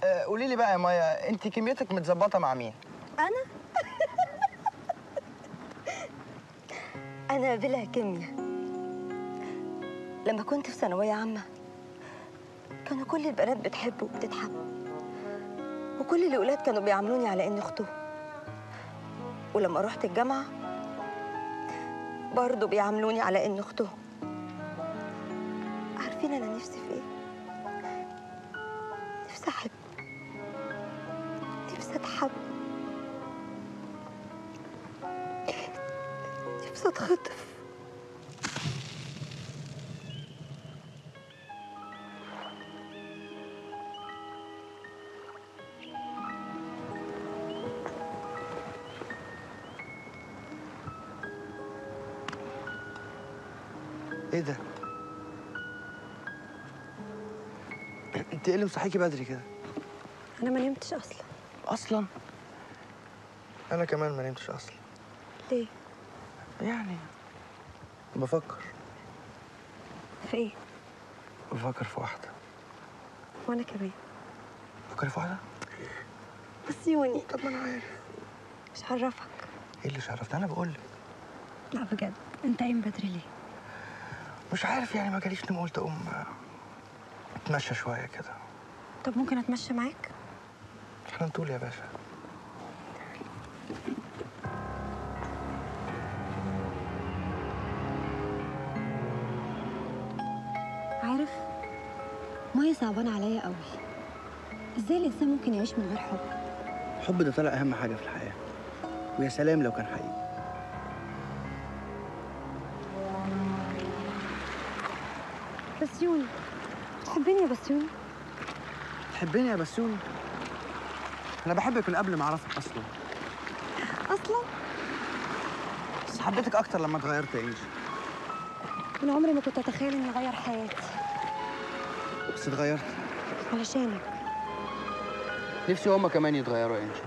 آه، قولي لي بقى يا مايا انت كميتك متظبطه مع مين أنا أنا بلا كيمياء لما كنت في ثانوية عامة كانوا كل البنات بتحب وبتتحب وكل الولاد كانوا بيعاملوني على إني أختهم ولما رحت الجامعة برضه بيعاملوني على إني أختهم عارفين أنا نفسي في إيه؟ نفسي أحب نفسي أتحب نفسي أتخطف ايه ده انت ايه اللي مصحيكي بدري كده أنا ما نمتش أصلا اصلا انا كمان ما نمتش اصلا ليه؟ يعني بفكر في إيه؟ بفكر في واحده وأنا كمان بفكر في واحده بس يوني طب ما انا عارف مش هعرفك ايه اللي شرفتني انا بقول لك لا بجد أنت قايم بدري ليه؟ مش عارف يعني ما جاليش نوم قلت اقوم آه، اتمشى شويه كده طب ممكن أتمشى معاك؟ احنا نطول يا باشا عارف مية صعبانة عليا قوي ازاي الانسان ممكن يعيش من غير حب الحب ده طلع اهم حاجه في الحياه ويا سلام لو كان حقيقي بسيوني تحبني يا بسيوني تحبني يا بسيوني انا بحبك من قبل ما اعرفك اصلا اصلا بس حبيتك اكتر لما اتغيرت يا انجي انا عمري ما كنت اتخيل اني اغير حياتي بس اتغيرت علشانك نفسي هما كمان يتغيروا يا انجي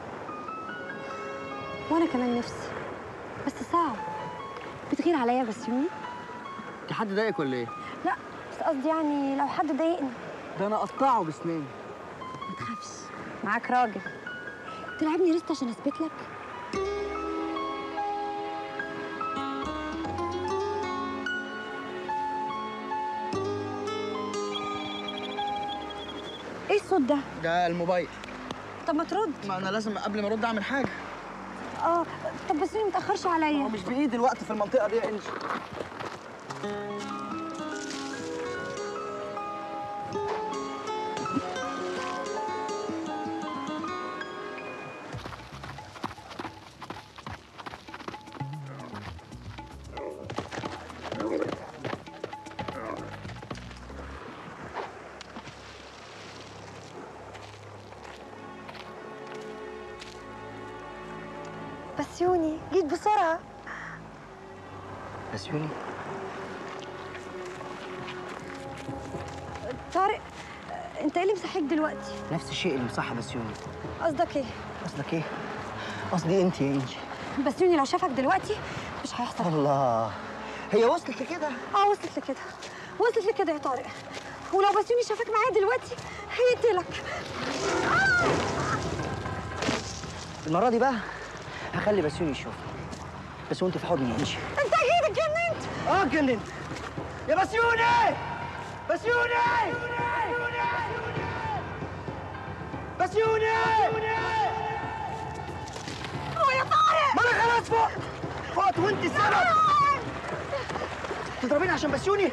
وانا كمان نفسي بس صعب بتغير عليا يا بسيوني انت حد ضايقك ولا ايه؟ لا بس قصدي يعني لو حد ضايقني ده انا اقطعه بسناني ما تخافش معاك راجل تلعبني ريست عشان اثبت لك ايه الصوت ده ده الموبايل طب ما ترد ما انا لازم قبل ما ارد اعمل حاجه اه طب بس ما تاخرش هو عليا مش بايدي الوقت في المنطقه دي يا انجي بس يوني جيت بسرعه بسيوني طارق انت ايه اللي مصحيك دلوقتي نفس الشيء اللي مصح بسيوني قصدك ايه قصدك ايه؟ قصدي انت يا انجي بس يوني لو شافك دلوقتي مش هيحصل الله هي وصلت لكده اه وصلت لكده وصلت لكده يا طارق ولو بسيوني شافك معايا دلوقتي هيقتلك المره دي بقى هخلي بسيوني يشوفني بس وانت في حضني يا انجي انت اكيد اتجننت اه اتجننت يا بسيوني بسيوني بسيوني هو يا طارق ما انا خلاص فوق فوقت وانت السبب تضربيني عشان بسيوني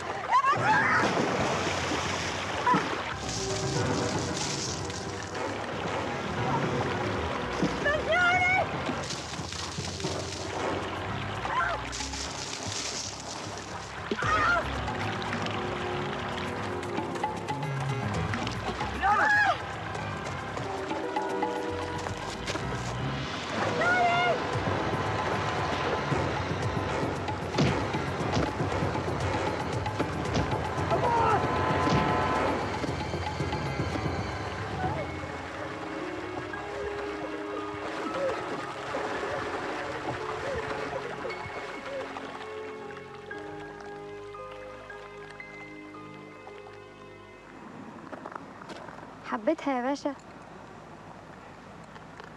حبيتها يا باشا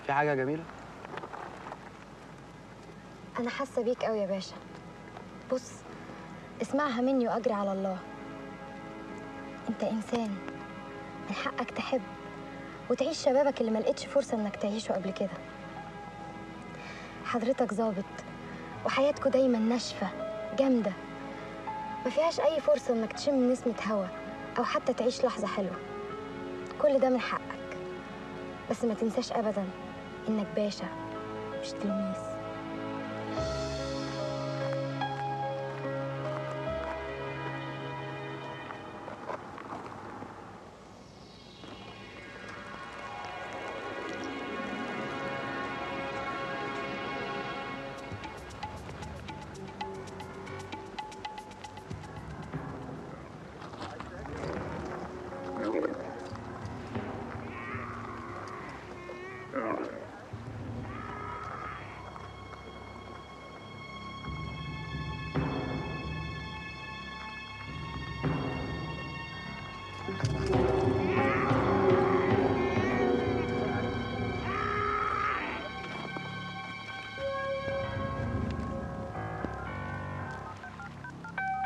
في حاجه جميله أنا حاسة بيك أوي يا باشا بص اسمعها مني وأجري على الله أنت إنسان من حقك تحب وتعيش شبابك اللي ما لقيتش فرصة إنك تعيشه قبل كده حضرتك ظابط وحياتكوا دايما ناشفة جامدة ما فيهاش أي فرصة إنك تشم نسمة هوا أو حتى تعيش لحظة حلوة كل ده من حقك بس ما تنساش أبدا إنك باشا مش تلميذ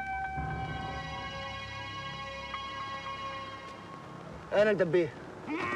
انا الدبيه